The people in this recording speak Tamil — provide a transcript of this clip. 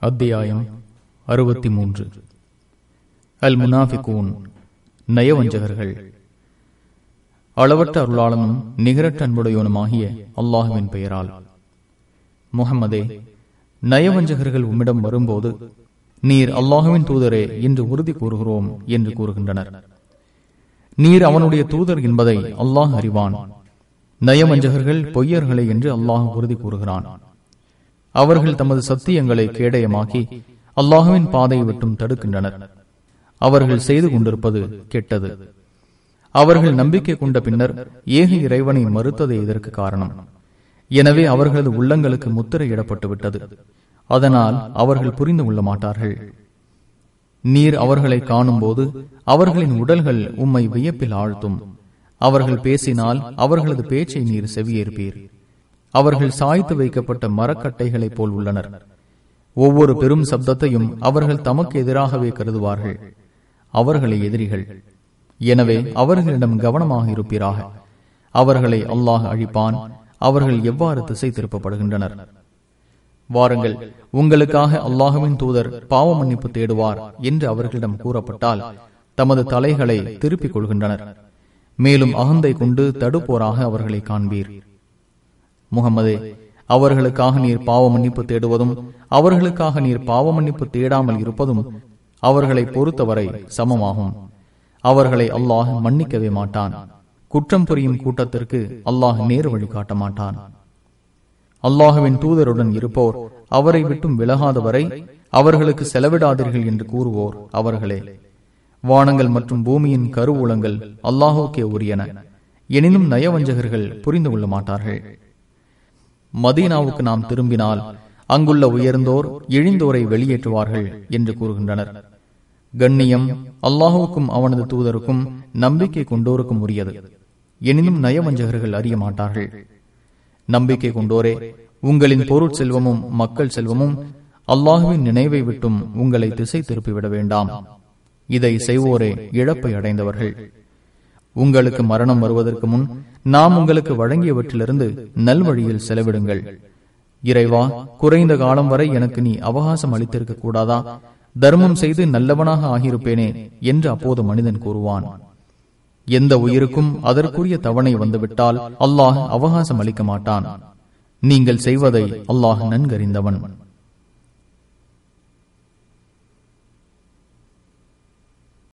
அத்தியாயம் அறுபத்தி மூன்று அல் முனாஃபிகூன் நயவஞ்சகர்கள் அளவற்ற அருளாளனும் நிகரற்ற அன்புடையவனுமாகிய அல்லாஹுவின் பெயரால் முகமதே நயவஞ்சகர்கள் உம்மிடம் வரும்போது நீர் அல்லாஹுவின் தூதரே என்று உறுதி கூறுகிறோம் என்று கூறுகின்றனர் நீர் அவனுடைய தூதர் என்பதை அல்லாஹ் அறிவான் நயவஞ்சகர்கள் பொய்யர்களே என்று அல்லாஹ் உறுதி கூறுகிறான் அவர்கள் தமது சத்தியங்களை கேடயமாக்கி அல்லாஹுவின் பாதையை விட்டும் தடுக்கின்றனர் அவர்கள் செய்து கொண்டிருப்பது கெட்டது அவர்கள் நம்பிக்கை கொண்ட பின்னர் ஏக இறைவனை மறுத்ததே இதற்கு காரணம் எனவே அவர்களது உள்ளங்களுக்கு முத்திரையிடப்பட்டு விட்டது அதனால் அவர்கள் புரிந்து கொள்ள மாட்டார்கள் நீர் அவர்களை காணும் போது அவர்களின் உடல்கள் உம்மை வியப்பில் ஆழ்த்தும் அவர்கள் பேசினால் அவர்களது பேச்சை நீர் செவியேற்பீர் அவர்கள் சாய்த்து வைக்கப்பட்ட மரக்கட்டைகளைப் போல் உள்ளனர் ஒவ்வொரு பெரும் சப்தத்தையும் அவர்கள் தமக்கு எதிராகவே கருதுவார்கள் அவர்களை எதிரிகள் எனவே அவர்களிடம் கவனமாக இருப்பீராக அவர்களை அல்லாஹ் அழிப்பான் அவர்கள் எவ்வாறு திசை திருப்பப்படுகின்றனர் வாருங்கள் உங்களுக்காக அல்லாஹுவின் தூதர் பாவ மன்னிப்பு தேடுவார் என்று அவர்களிடம் கூறப்பட்டால் தமது தலைகளை திருப்பிக் கொள்கின்றனர் மேலும் அகந்தை கொண்டு தடுப்போராக அவர்களை காண்பீர் முகமதே அவர்களுக்காக நீர் பாவ மன்னிப்பு தேடுவதும் அவர்களுக்காக நீர் பாவ மன்னிப்பு தேடாமல் இருப்பதும் அவர்களை பொறுத்தவரை சமமாகும் அவர்களை அல்லாஹ் மன்னிக்கவே மாட்டான் குற்றம் புரியும் கூட்டத்திற்கு அல்லாஹ் நேரு வழி காட்ட மாட்டான் அல்லாஹுவின் தூதருடன் இருப்போர் அவரை விட்டும் விலகாத வரை அவர்களுக்கு செலவிடாதீர்கள் என்று கூறுவோர் அவர்களே வானங்கள் மற்றும் பூமியின் கருவூலங்கள் அல்லாஹுக்கே உரியன எனினும் நயவஞ்சகர்கள் புரிந்து கொள்ள மாட்டார்கள் மதீனாவுக்கு நாம் திரும்பினால் அங்குள்ள உயர்ந்தோர் இழிந்தோரை வெளியேற்றுவார்கள் என்று கூறுகின்றனர் கண்ணியம் அல்லாஹுக்கும் அவனது தூதருக்கும் நம்பிக்கை கொண்டோருக்கும் உரியது எனினும் நயவஞ்சகர்கள் அறிய மாட்டார்கள் நம்பிக்கை கொண்டோரே உங்களின் பொருட் செல்வமும் மக்கள் செல்வமும் அல்லாஹுவின் நினைவை விட்டும் உங்களை திசை திருப்பிவிட வேண்டாம் இதை செய்வோரே இழப்பை அடைந்தவர்கள் உங்களுக்கு மரணம் வருவதற்கு முன் நாம் உங்களுக்கு வழங்கியவற்றிலிருந்து நல்வழியில் செலவிடுங்கள் இறைவா குறைந்த காலம் வரை எனக்கு நீ அவகாசம் அளித்திருக்க கூடாதா தர்மம் செய்து நல்லவனாக ஆகியிருப்பேனே என்று அப்போது மனிதன் கூறுவான் எந்த உயிருக்கும் அதற்குரிய தவணை வந்துவிட்டால் அல்லாஹ் அவகாசம் அளிக்க மாட்டான் நீங்கள் செய்வதை அல்லாஹ் நன்கறிந்தவன்